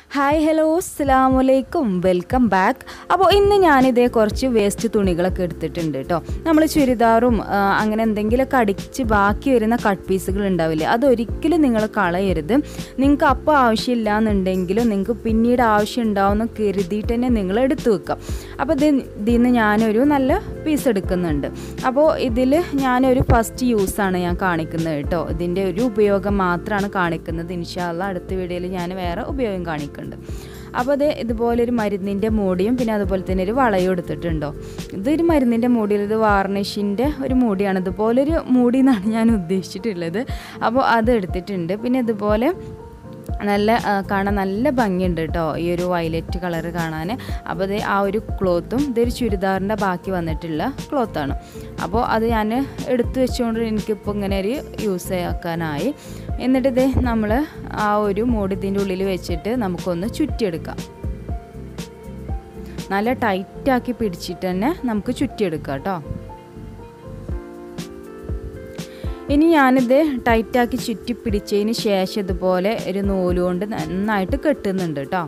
hi hello അസ്സാമലൈക്കും welcome back അപ്പോൾ ഇന്ന് ഞാനിതേ കുറച്ച് വേസ്റ്റ് തുണികളൊക്കെ എടുത്തിട്ടുണ്ട് കേട്ടോ നമ്മൾ ചുരിദാറും ആ, അങ്ങനെ എന്തെങ്കിലുമൊക്കെ അടിച്ച് ബാക്കി വരുന്ന കട്ട് പീസുകൾ ഉണ്ടാവില്ലേ അതൊരിക്കലും നിങ്ങൾ കളയരുത് നിങ്ങൾക്ക് അപ്പോൾ ആവശ്യമില്ല എന്നുണ്ടെങ്കിലും നിങ്ങൾക്ക് പിന്നീട് ആവശ്യം ഉണ്ടാവുമെന്ന് കരുതിയിട്ട് തന്നെ നിങ്ങൾ എടുത്തു വെക്കാം അപ്പോൾ ഇത് ഇതിൽ നിന്ന് ഞാനൊരു നല്ല പീസ് എടുക്കുന്നുണ്ട് അപ്പോൾ ഇതിൽ ഞാനൊരു ഫസ്റ്റ് യൂസാണ് ഞാൻ കാണിക്കുന്നത് കേട്ടോ ഇതിൻ്റെ ഒരു ഉപയോഗം മാത്രമാണ് കാണിക്കുന്നത് ഇൻഷാല്ല അടുത്ത വീഡിയോയിൽ ഞാൻ വേറെ ഉപയോഗം കാണിക്കുന്നുണ്ട് അപ്പോൾ അത് ഇതുപോലെ ഒരു മരുന്നിൻ്റെ മൂടിയും പിന്നെ അതുപോലെ തന്നെ ഒരു വളയും എടുത്തിട്ടുണ്ടോ ഇതൊരു മരുന്നിൻ്റെ മൂടിയിൽ ഇത് വാർണിഷിൻ്റെ ഒരു മൂടിയാണ് ഇതുപോലൊരു മൂടി എന്നാണ് ഞാൻ ഉദ്ദേശിച്ചിട്ടുള്ളത് അപ്പോൾ അത് എടുത്തിട്ടുണ്ട് പിന്നെ ഇതുപോലെ നല്ല ആ, കാണാൻ നല്ല ഭംഗിയുണ്ട് കേട്ടോ ഈ ഒരു വയലറ്റ് കളർ കാണാൻ അപ്പോൾ ഇത് ആ ഒരു ക്ലോത്തും ഇതൊരു ചുരിദാറിൻ്റെ ബാക്കി വന്നിട്ടുള്ള ക്ലോത്താണ് അപ്പോൾ അത് ഞാൻ എടുത്തു വെച്ചുകൊണ്ട് എനിക്കിപ്പോൾ ഇങ്ങനെ ഒരു യൂസ് ആക്കാനായി എന്നിട്ട് ഇത് നമ്മൾ ആ ഒരു മൂടി ഇതിൻ്റെ ഉള്ളിൽ വെച്ചിട്ട് നമുക്കൊന്ന് ചുറ്റിയെടുക്കാം നല്ല ടൈറ്റാക്കി പിടിച്ചിട്ട് തന്നെ നമുക്ക് ചുറ്റിയെടുക്കാം കേട്ടോ ഇനി ഞാനിത് ടൈറ്റാക്കി ചുറ്റി പിടിച്ചതിന് ശേഷം ഇതുപോലെ ഒരു നൂലുകൊണ്ട് നന്നായിട്ട് കെട്ടുന്നുണ്ട് കേട്ടോ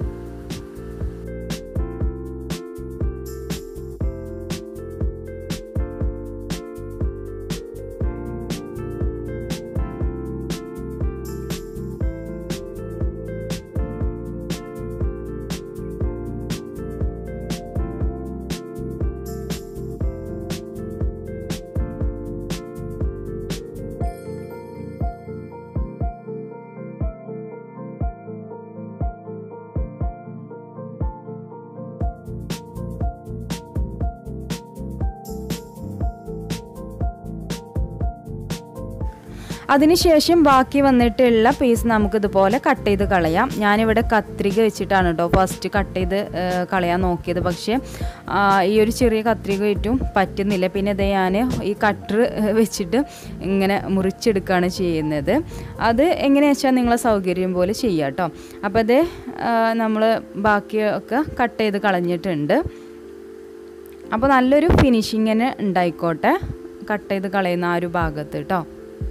അതിനുശേഷം ബാക്കി വന്നിട്ടുള്ള പീസ് നമുക്കിതുപോലെ കട്ട് ചെയ്ത് കളയാം ഞാനിവിടെ കത്രിക വെച്ചിട്ടാണ് കേട്ടോ ഫസ്റ്റ് കട്ട് ചെയ്ത് ഏ, കളയാൻ നോക്കിയത് പക്ഷേ ആ, ഈ ഒരു ചെറിയ കത്രിക ഏറ്റവും പറ്റുന്നില്ല പിന്നെ ഇത് ഞാൻ ഈ കട്ടർ വെച്ചിട്ട് ഇങ്ങനെ മുറിച്ചെടുക്കുകയാണ് ചെയ്യുന്നത് അത് എങ്ങനെയാ വെച്ചാൽ നിങ്ങളെ സൗകര്യം പോലെ ചെയ്യാം കേട്ടോ അപ്പോൾ അത് നമ്മൾ ബാക്കിയൊക്കെ കട്ട് ചെയ്ത് കളഞ്ഞിട്ടുണ്ട് അപ്പോൾ നല്ലൊരു ഫിനിഷിങ്ങിന് ഉണ്ടായിക്കോട്ടെ കട്ട് ചെയ്ത് കളയുന്ന ആ ഒരു ഭാഗത്ത് കേട്ടോ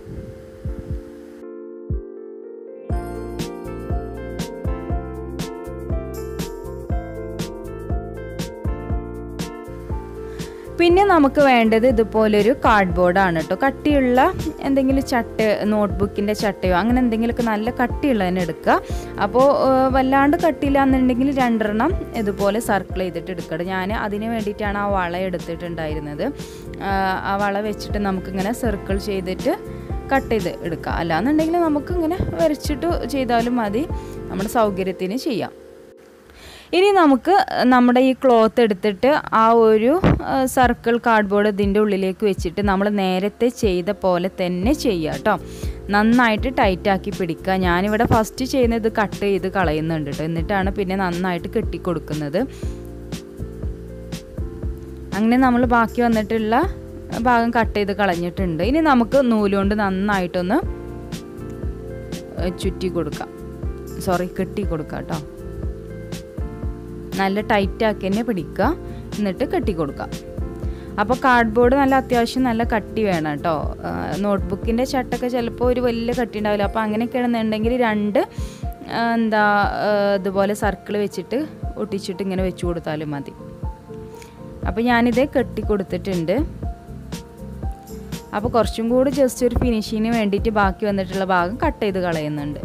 പിന്നെ നമുക്ക് വേണ്ടത് ഇതുപോലൊരു കാർഡ്ബോർഡാണ് കേട്ടോ കട്ടിയുള്ള എന്തെങ്കിലും ചട്ട നോട്ട്ബുക്കിൻ്റെ ചട്ടയോ അങ്ങനെ എന്തെങ്കിലുമൊക്കെ നല്ല കട്ടിയുള്ളതിന് എടുക്കുക അപ്പോൾ ഏഹ്, വല്ലാണ്ട് കട്ടിയില്ല എന്നുണ്ടെങ്കിൽ രണ്ടെണ്ണം ഇതുപോലെ സർക്കിൾ ചെയ്തിട്ട് എടുക്കണം ഞാൻ അതിന് വേണ്ടിയിട്ടാണ് ആ വള എടുത്തിട്ടുണ്ടായിരുന്നത് ആഹ്, ആ വള വെച്ചിട്ട് നമുക്കിങ്ങനെ സർക്കിൾ ചെയ്തിട്ട് കട്ട് ചെയ്ത് എടുക്കാം അല്ലാന്നുണ്ടെങ്കിൽ നമുക്കിങ്ങനെ വരച്ചിട്ട് ചെയ്താലും മതി നമ്മുടെ സൗകര്യത്തിന് ചെയ്യാം ഇനി നമുക്ക് നമ്മുടെ ഈ ക്ലോത്ത് എടുത്തിട്ട് ആ ഒരു സർക്കിൾ കാർഡ്ബോർഡ് ഇതിൻ്റെ ഉള്ളിലേക്ക് വെച്ചിട്ട് നമ്മൾ നേരത്തെ ചെയ്ത പോലെ തന്നെ ചെയ്യുക കേട്ടോ നന്നായിട്ട് ടൈറ്റാക്കി പിടിക്കുക ഞാനിവിടെ ഫസ്റ്റ് ചെയ്യുന്നത് കട്ട് ചെയ്ത് കളയുന്നുണ്ട് കേട്ടോ എന്നിട്ടാണ് പിന്നെ നന്നായിട്ട് കെട്ടിക്കൊടുക്കുന്നത് അങ്ങനെ നമ്മൾ ബാക്കി വന്നിട്ടുള്ള ഭാഗം കട്ട് ചെയ്ത് കളഞ്ഞിട്ടുണ്ട് ഇനി നമുക്ക് നൂലുകൊണ്ട് നന്നായിട്ടൊന്ന് ഏഹ്, ചുറ്റി കൊടുക്കാം സോറി കെട്ടി കൊടുക്കാം കേട്ടോ നല്ല ടൈറ്റാക്കി തന്നെ പിടിക്കുക എന്നിട്ട് കെട്ടി കൊടുക്കാം അപ്പോൾ കാർഡ്ബോർഡ് നല്ല അത്യാവശ്യം നല്ല കട്ടി വേണം കേട്ടോ നോട്ട്ബുക്കിൻ്റെ ചട്ടൊക്കെ ചിലപ്പോൾ ഒരു വലിയ കട്ടി ഉണ്ടാവില്ല അപ്പോൾ അങ്ങനെയൊക്കെയാണെന്നുണ്ടെങ്കിൽ രണ്ട് ആ, എന്താ ആ, ഇതുപോലെ സർക്കിൾ വെച്ചിട്ട് ഒട്ടിച്ചിട്ട് ഇങ്ങനെ വെച്ച് കൊടുത്താലും മതി അപ്പോൾ ഞാനിത് കെട്ടി കൊടുത്തിട്ടുണ്ട് അപ്പോൾ കുറച്ചും കൂടി ജസ്റ്റ് ഒരു ഫിനിഷിങ്ങിന് വേണ്ടിയിട്ട് ബാക്കി വന്നിട്ടുള്ള ഭാഗം കട്ട് ചെയ്ത് കളയുന്നുണ്ട്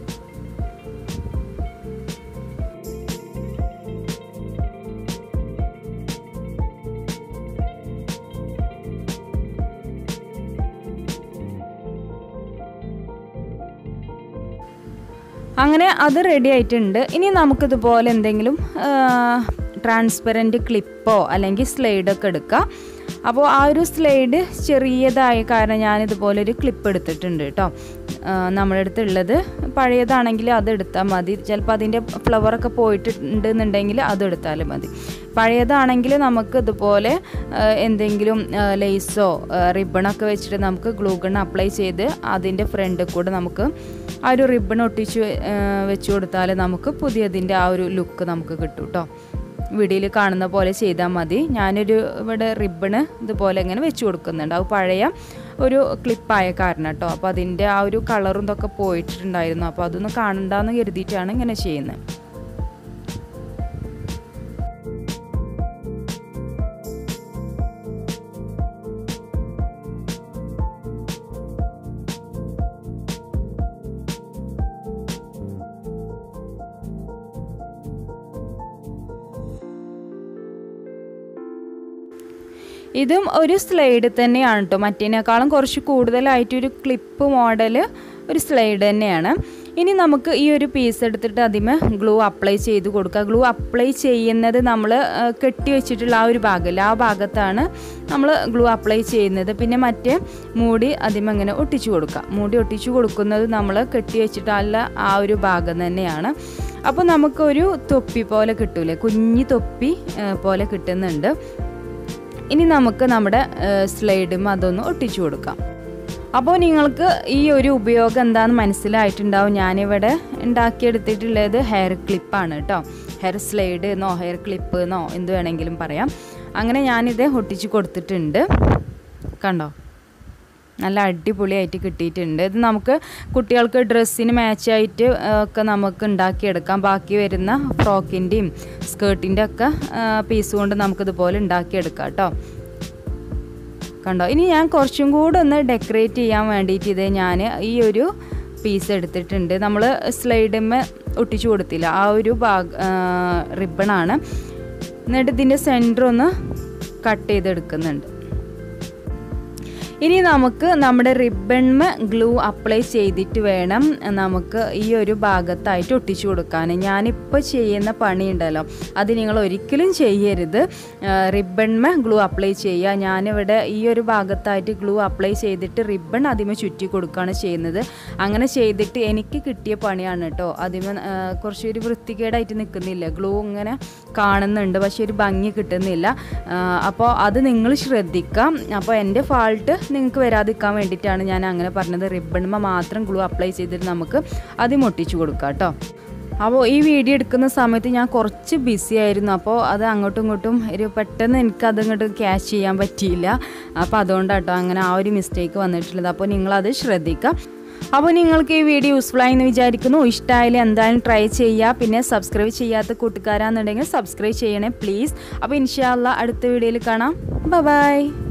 അങ്ങനെ അത് റെഡി ആയിട്ടുണ്ട് ഇനി നമുക്കിതുപോലെ എന്തെങ്കിലും ട്രാൻസ്പെറൻറ്റ് ക്ലിപ്പോ അല്ലെങ്കിൽ സ്ലൈഡൊക്കെ എടുക്കാം അപ്പോൾ ആ ഒരു സ്ലൈഡ് ചെറിയതായ കാരണം ഞാനിതുപോലെ ഒരു ക്ലിപ്പ് എടുത്തിട്ടുണ്ട് കേട്ടോ ആ, നമ്മുടെ അടുത്തുള്ളത് പഴയതാണെങ്കിൽ അത് എടുത്താൽ മതി ചിലപ്പോൾ അതിൻ്റെ ഫ്ലവറൊക്കെ പോയിട്ടുണ്ട് എന്നുണ്ടെങ്കിൽ അത് എടുത്താലും മതി പഴയതാണെങ്കിൽ നമുക്ക് ഇതുപോലെ ആ, എന്തെങ്കിലും ലേസോ റിബണൊക്കെ വെച്ചിട്ട് നമുക്ക് ഗ്ലൂഗൺ അപ്ലൈ ചെയ്ത് അതിൻ്റെ ഫ്രണ്ടിൽ കൂടെ നമുക്ക് ആ ഒരു റിബൺ ഒട്ടിച്ച് ആ, വെച്ച് കൊടുത്താൽ നമുക്ക് പുതിയതിൻ്റെ ആ ഒരു ലുക്ക് നമുക്ക് കിട്ടും കേട്ടോ വീഡിയോയിൽ കാണുന്ന പോലെ ചെയ്താൽ മതി ഞാനൊരു ഇവിടെ റിബണ് ഇതുപോലെ ഇങ്ങനെ വെച്ച് കൊടുക്കുന്നുണ്ട് അത് പഴയ ഒരു ക്ലിപ്പായ കാരണം കേട്ടോ അപ്പോൾ അതിൻ്റെ ആ ഒരു കളറും ഇതൊക്കെ പോയിട്ടുണ്ടായിരുന്നു അപ്പോൾ അതൊന്നും കാണണ്ടെന്ന് കരുതിയിട്ടാണ് ഇങ്ങനെ ചെയ്യുന്നത് ഇതും ഒരു സ്ലൈഡ് തന്നെയാണ് കേട്ടോ മറ്റേനേക്കാളും കുറച്ച് കൂടുതലായിട്ടൊരു ക്ലിപ്പ് മോഡൽ ഒരു സ്ലൈഡ് തന്നെയാണ് ഇനി നമുക്ക് ഈ ഒരു പീസ് എടുത്തിട്ട് അതിമേ ഗ്ലൂ അപ്ലൈ ചെയ്ത് കൊടുക്കുക ഗ്ലൂ അപ്ലൈ ചെയ്യുന്നത് നമ്മൾ കെട്ടി വെച്ചിട്ടുള്ള ആ ഒരു ഭാഗമില്ല ആ ഭാഗത്താണ് നമ്മൾ ഗ്ലൂ അപ്ലൈ ചെയ്യുന്നത് പിന്നെ മറ്റേ മൂടി അതിമേ ഇങ്ങനെ ഒട്ടിച്ചു കൊടുക്കുക മൂടി ഒട്ടിച്ചു കൊടുക്കുന്നത് നമ്മൾ കെട്ടി വെച്ചിട്ടുള്ള ആ ഒരു ഭാഗം തന്നെയാണ് അപ്പോൾ നമുക്കൊരു തൊപ്പി പോലെ കിട്ടൂലേ കുഞ്ഞി തൊപ്പി പോലെ കിട്ടുന്നുണ്ട് ഇനി നമുക്ക് നമ്മുടെ സ്ലൈഡും അതൊന്ന് ഒട്ടിച്ചു കൊടുക്കാം അപ്പോൾ നിങ്ങൾക്ക് ഈ ഒരു ഉപയോഗം എന്താണെന്ന് മനസ്സിലായിട്ടുണ്ടാവും ഞാനിവിടെ ഉണ്ടാക്കിയെടുത്തിട്ടുള്ളത് ഹെയർ ക്ലിപ്പാണ് കേട്ടോ ഹെയർ സ്ലൈഡ് എന്നോ ഹെയർ ക്ലിപ്പ് എന്നോ എന്ത് വേണമെങ്കിലും പറയാം അങ്ങനെ ഞാനിത് ഒട്ടിച്ച് കൊടുത്തിട്ടുണ്ട് കണ്ടോ നല്ല അടിപൊളിയായിട്ട് കിട്ടിയിട്ടുണ്ട് ഇത് നമുക്ക് കുട്ടികൾക്ക് ഡ്രസ്സിന് മാച്ചായിട്ട് ഒക്കെ നമുക്ക് ഉണ്ടാക്കിയെടുക്കാം ബാക്കി വരുന്ന ഫ്രോക്കിൻ്റെയും സ്കേർട്ടിൻ്റെ ഒക്കെ പീസ് കൊണ്ട് നമുക്കിതുപോലെ ഉണ്ടാക്കിയെടുക്കാം കേട്ടോ കണ്ടോ ഇനി ഞാൻ കുറച്ചും കൂടെ ഒന്ന് ഡെക്കറേറ്റ് ചെയ്യാൻ വേണ്ടിയിട്ട് ഇത് ഞാൻ ഈ ഒരു പീസ് എടുത്തിട്ടുണ്ട് നമ്മൾ സ്ലൈഡിന്മേ ഒട്ടിച്ചു കൊടുത്തില്ല ആ ഒരു ഭാഗ റിബണാണ് എന്നിട്ട് ഇതിൻ്റെ സെൻറ്റർ ഒന്ന് കട്ട് ചെയ്തെടുക്കുന്നുണ്ട് ഇനി നമുക്ക് നമ്മുടെ റിബൺമ ഗ്ലൂ അപ്ലൈ ചെയ്തിട്ട് വേണം നമുക്ക് ഈ ഒരു ഭാഗത്തായിട്ട് ഒട്ടിച്ചു കൊടുക്കാൻ ഞാനിപ്പോൾ ചെയ്യുന്ന പണിയുണ്ടല്ലോ അത് നിങ്ങൾ ഒരിക്കലും ചെയ്യരുത് റിബൺമ ഗ്ലൂ അപ്ലൈ ചെയ്യുക ഞാനിവിടെ ഈ ഒരു ഭാഗത്തായിട്ട് ഗ്ലൂ അപ്ലൈ ചെയ്തിട്ട് റിബൺ അതിമ ചുറ്റി കൊടുക്കുകയാണ് ചെയ്യുന്നത് അങ്ങനെ ചെയ്തിട്ട് എനിക്ക് കിട്ടിയ പണിയാണ് കേട്ടോ അതിമ കുറച്ചൊരു വൃത്തികേടായിട്ട് നിൽക്കുന്നില്ല ഗ്ലൂ ഇങ്ങനെ കാണുന്നുണ്ട് പക്ഷെ ഒരു ഭംഗി കിട്ടുന്നില്ല അപ്പോൾ അത് നിങ്ങൾ ശ്രദ്ധിക്കാം അപ്പോൾ എൻ്റെ ഫാൾട്ട് നിങ്ങൾക്ക് വരാതിരിക്കാൻ വേണ്ടിയിട്ടാണ് ഞാൻ അങ്ങനെ പറഞ്ഞത് റിബൺമ മാത്രം ഗ്ലൂ അപ്ലൈ ചെയ്തിട്ട് നമുക്ക് അത് ഒട്ടിച്ചു കൊടുക്കാം കേട്ടോ അപ്പോൾ ഈ വീഡിയോ എടുക്കുന്ന സമയത്ത് ഞാൻ കുറച്ച് ബിസി ആയിരുന്നു അപ്പോൾ അത് അങ്ങോട്ടും ഇങ്ങോട്ടും ഒരു പെട്ടെന്ന് എനിക്ക് അതങ്ങോട്ട് ക്യാച്ച് ചെയ്യാൻ പറ്റിയില്ല അപ്പോൾ അതുകൊണ്ടാട്ടോ അങ്ങനെ ആ ഒരു മിസ്റ്റേക്ക് വന്നിട്ടുള്ളത് അപ്പോൾ നിങ്ങളത് ശ്രദ്ധിക്കുക അപ്പോൾ നിങ്ങൾക്ക് ഈ വീഡിയോ യൂസ്ഫുൾ ആയി എന്ന് വിചാരിക്കുന്നു ഇഷ്ടമായാലും എന്തായാലും ട്രൈ ചെയ്യുക പിന്നെ സബ്സ്ക്രൈബ് ചെയ്യാത്ത കൂട്ടുകാരാണെന്നുണ്ടെങ്കിൽ സബ്സ്ക്രൈബ് ചെയ്യണേ പ്ലീസ് അപ്പോൾ ഇൻഷാല്ല അടുത്ത വീഡിയോയിൽ കാണാം ബൈ